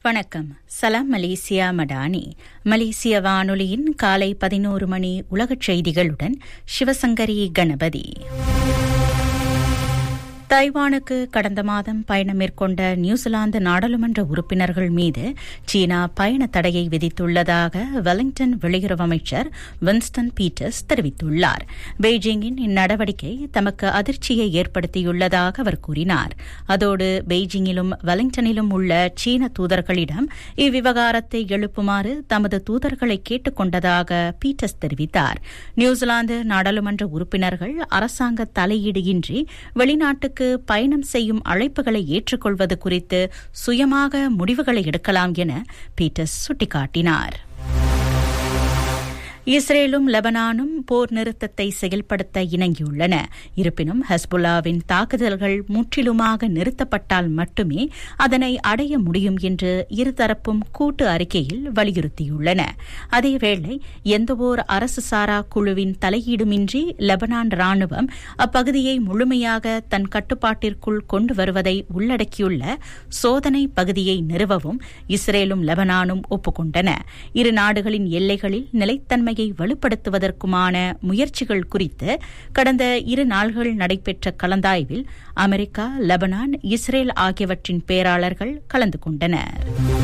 வணக்கம் சலாம் மலேசியா மடானி மலேசிய வானொலியின் காலை பதினோரு மணி உலகச் செய்திகளுடன் சிவசங்கரி கணபதி தைவானுக்கு கடந்த மாதம் பயணம் மேற்கொண்ட நியூசிலாந்து நாடாளுமன்ற உறுப்பினர்கள் மீது சீனா பயண தடையை விதித்துள்ளதாக வெலிங்டன் வெளியுறவு அமைச்சர் வின்ஸ்டன் பீட்டர்ஸ் தெரிவித்துள்ளார் பெய்ஜிங்கின் இந்நடவடிக்கை தமக்கு அதிர்ச்சியை ஏற்படுத்தியுள்ளதாக அவர் கூறினார் அதோடு பெய்ஜிங்கிலும் வெலிங்டனிலும் உள்ள சீன தூதர்களிடம் இவ்விவகாரத்தை எழுப்புமாறு தமது தூதர்களை கேட்டுக் கொண்டதாக பீட்டர்ஸ் தெரிவித்தார் நியூசிலாந்து நாடாளுமன்ற உறுப்பினர்கள் அரசாங்க தலையீடு இன்றி வெளிநாட்டுக்கு நாட்டுக்கு பயணம் செய்யும் அழைப்புகளை ஏற்றுக்கொள்வது குறித்து சுயமாக முடிவுகளை எடுக்கலாம் என பீட்டர்ஸ் சுட்டிக்காட்டினார் இஸ்ரேலும் லெபனானும் போர் நிறுத்தத்தை செயல்படுத்த இணங்கியுள்ளன இருப்பினும் ஹஸ்புல்லாவின் தாக்குதல்கள் முற்றிலுமாக நிறுத்தப்பட்டால் மட்டுமே அதனை அடைய முடியும் என்று இருதரப்பும் கூட்டு அறிக்கையில் வலியுறுத்தியுள்ளன அதேவேளை எந்தவோர் அரசு சாரா குழுவின் தலையீடுமின்றி லெபனான் ராணுவம் அப்பகுதியை முழுமையாக தன் கட்டுப்பாட்டிற்குள் கொண்டு வருவதை உள்ளடக்கியுள்ள சோதனை பகுதியை நிறுவவும் இஸ்ரேலும் லெபனானும் ஒப்புக்கொண்டன இரு நாடுகளின் எல்லைகளில் நிலைத்தன்மை நிலைமையை வலுப்படுத்துவதற்குமான முயற்சிகள் குறித்து கடந்த இரு நாள்கள் நடைபெற்ற கலந்தாய்வில் அமெரிக்கா லெபனான் இஸ்ரேல் ஆகியவற்றின் பேராளர்கள் கலந்து கொண்டனர்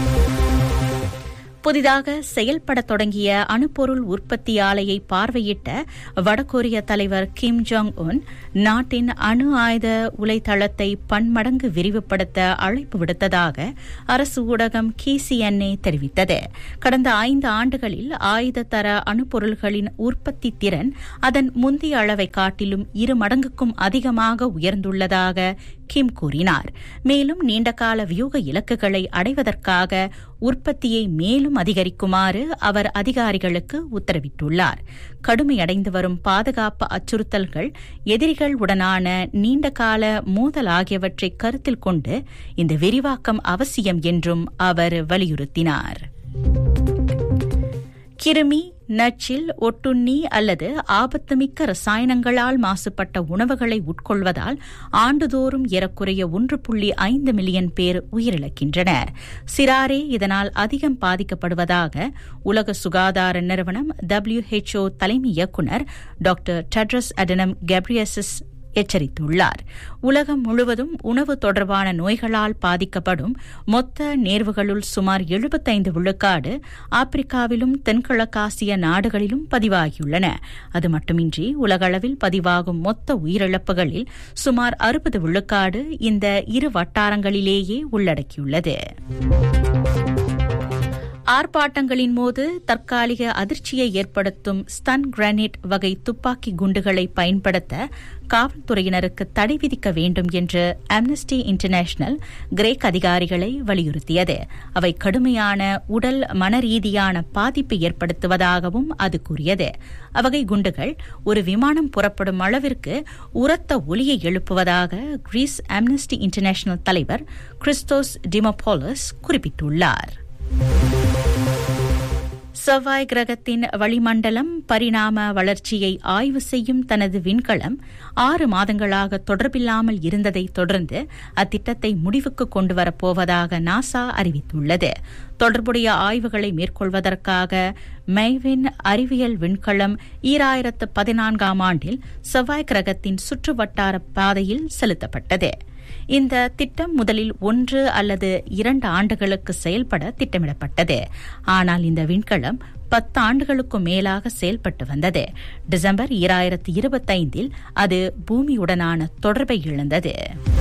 புதிதாக செயல்பட தொடங்கிய அணுப்பொருள் உற்பத்தி ஆலையை பார்வையிட்ட வடகொரிய தலைவர் கிம் ஜோங் உன் நாட்டின் அணு ஆயுத உலைத்தளத்தை பன்மடங்கு விரிவுபடுத்த அழைப்பு விடுத்ததாக அரசு ஊடகம் கேசிஎன்ஏ தெரிவித்தது கடந்த ஐந்து ஆண்டுகளில் ஆயுத தர அணுப்பொருள்களின் உற்பத்தி திறன் அதன் முந்தைய அளவை காட்டிலும் இரு மடங்குக்கும் அதிகமாக உயர்ந்துள்ளதாக கிம் கூறினார் மேலும் நீண்டகால வியூக இலக்குகளை அடைவதற்காக உற்பத்தியை மேலும் அதிகரிக்குமாறு அவர் அதிகாரிகளுக்கு உத்தரவிட்டுள்ளார் கடுமையடைந்து வரும் பாதுகாப்பு அச்சுறுத்தல்கள் எதிரிகள் உடனான நீண்டகால மோதல் ஆகியவற்றை கருத்தில் கொண்டு இந்த விரிவாக்கம் அவசியம் என்றும் அவர் வலியுறுத்தினார் கிருமி நச்சில் ஒட்டுண்ணி அல்லது ஆபத்துமிக்க ரசாயனங்களால் மாசுபட்ட உணவுகளை உட்கொள்வதால் ஆண்டுதோறும் ஏறக்குறைய ஒன்று புள்ளி ஐந்து மில்லியன் பேர் உயிரிழக்கின்றனர் சிராரே இதனால் அதிகம் பாதிக்கப்படுவதாக உலக சுகாதார நிறுவனம் டபிள்யூஹெச்ஓ தலைமை இயக்குநர் டாக்டர் டட்ரஸ் அடனம் கெப்ரியசஸ் எச்சரித்துள்ளார் உலகம் முழுவதும் உணவு தொடர்பான நோய்களால் பாதிக்கப்படும் மொத்த நேர்வுகளுள் சுமார் எழுபத்தைந்து விழுக்காடு ஆப்பிரிக்காவிலும் தென்கிழக்காசிய நாடுகளிலும் பதிவாகியுள்ளன அது மட்டுமின்றி உலகளவில் பதிவாகும் மொத்த உயிரிழப்புகளில் சுமார் அறுபது விழுக்காடு இந்த இரு வட்டாரங்களிலேயே உள்ளடக்கியுள்ளது ஆர்ப்பாட்டங்களின் போது தற்காலிக அதிர்ச்சியை ஏற்படுத்தும் ஸ்டன் கிரானைட் வகை துப்பாக்கி குண்டுகளை பயன்படுத்த காவல்துறையினருக்கு தடை விதிக்க வேண்டும் என்று அம்னஸ்டி இன்டர்நேஷனல் கிரேக் அதிகாரிகளை வலியுறுத்தியது அவை கடுமையான உடல் மனரீதியான பாதிப்பை ஏற்படுத்துவதாகவும் அது கூறியது அவ்வகை குண்டுகள் ஒரு விமானம் புறப்படும் அளவிற்கு உரத்த ஒலியை எழுப்புவதாக கிரீஸ் அம்னஸ்டி இன்டர்நேஷனல் தலைவர் கிறிஸ்டோஸ் டிமோபோலஸ் குறிப்பிட்டுள்ளார் செவ்வாய் கிரகத்தின் வளிமண்டலம் பரிணாம வளர்ச்சியை ஆய்வு செய்யும் தனது விண்கலம் ஆறு மாதங்களாக தொடர்பில்லாமல் இருந்ததை தொடர்ந்து அத்திட்டத்தை முடிவுக்கு கொண்டுவரப் போவதாக நாசா அறிவித்துள்ளது தொடர்புடைய ஆய்வுகளை மேற்கொள்வதற்காக மெய்வின் அறிவியல் விண்கலம் ஈராயிரத்து பதினான்காம் ஆண்டில் செவ்வாய் கிரகத்தின் சுற்றுவட்டார பாதையில் செலுத்தப்பட்டது இந்த திட்டம் முதலில் ஒன்று அல்லது இரண்டு ஆண்டுகளுக்கு செயல்பட திட்டமிடப்பட்டது ஆனால் இந்த விண்கலம் பத்து ஆண்டுகளுக்கும் மேலாக செயல்பட்டு வந்தது டிசம்பர் இராயிரத்தி இருபத்தைந்தில் அது பூமியுடனான தொடர்பை இழந்தது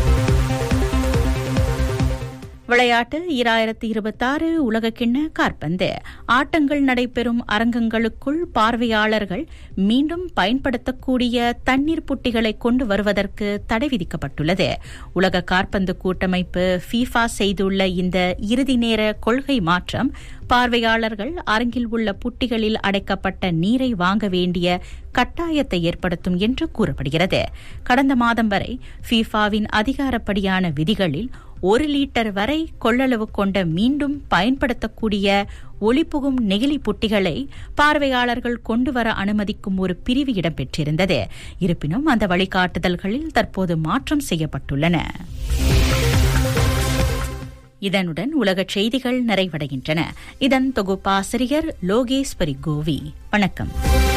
விளையாட்டு ஈராயிரத்தி இருபத்தாறு உலகக்கிண்ண காற்பந்து ஆட்டங்கள் நடைபெறும் அரங்கங்களுக்குள் பார்வையாளர்கள் மீண்டும் பயன்படுத்தக்கூடிய தண்ணீர் புட்டிகளை கொண்டு வருவதற்கு தடை விதிக்கப்பட்டுள்ளது உலக காற்பந்து கூட்டமைப்பு ஃபீஃபா செய்துள்ள இந்த இறுதி நேர கொள்கை மாற்றம் பார்வையாளர்கள் அரங்கில் உள்ள புட்டிகளில் அடைக்கப்பட்ட நீரை வாங்க வேண்டிய கட்டாயத்தை ஏற்படுத்தும் என்று கூறப்படுகிறது கடந்த மாதம் வரை ஃபீஃபாவின் அதிகாரப்படியான விதிகளில் ஒரு லிட்டர் வரை கொள்ளளவு கொண்ட மீண்டும் பயன்படுத்தக்கூடிய ஒளிபுகும் நெகிழி புட்டிகளை பார்வையாளர்கள் கொண்டு வர அனுமதிக்கும் ஒரு பிரிவு இடம்பெற்றிருந்தது இருப்பினும் அந்த வழிகாட்டுதல்களில் தற்போது மாற்றம் செய்யப்பட்டுள்ளன இதனுடன் உலகச் செய்திகள் நிறைவடைகின்றன இதன் தொகுப்பாசிரியர் லோகேஸ்வரி கோவி வணக்கம்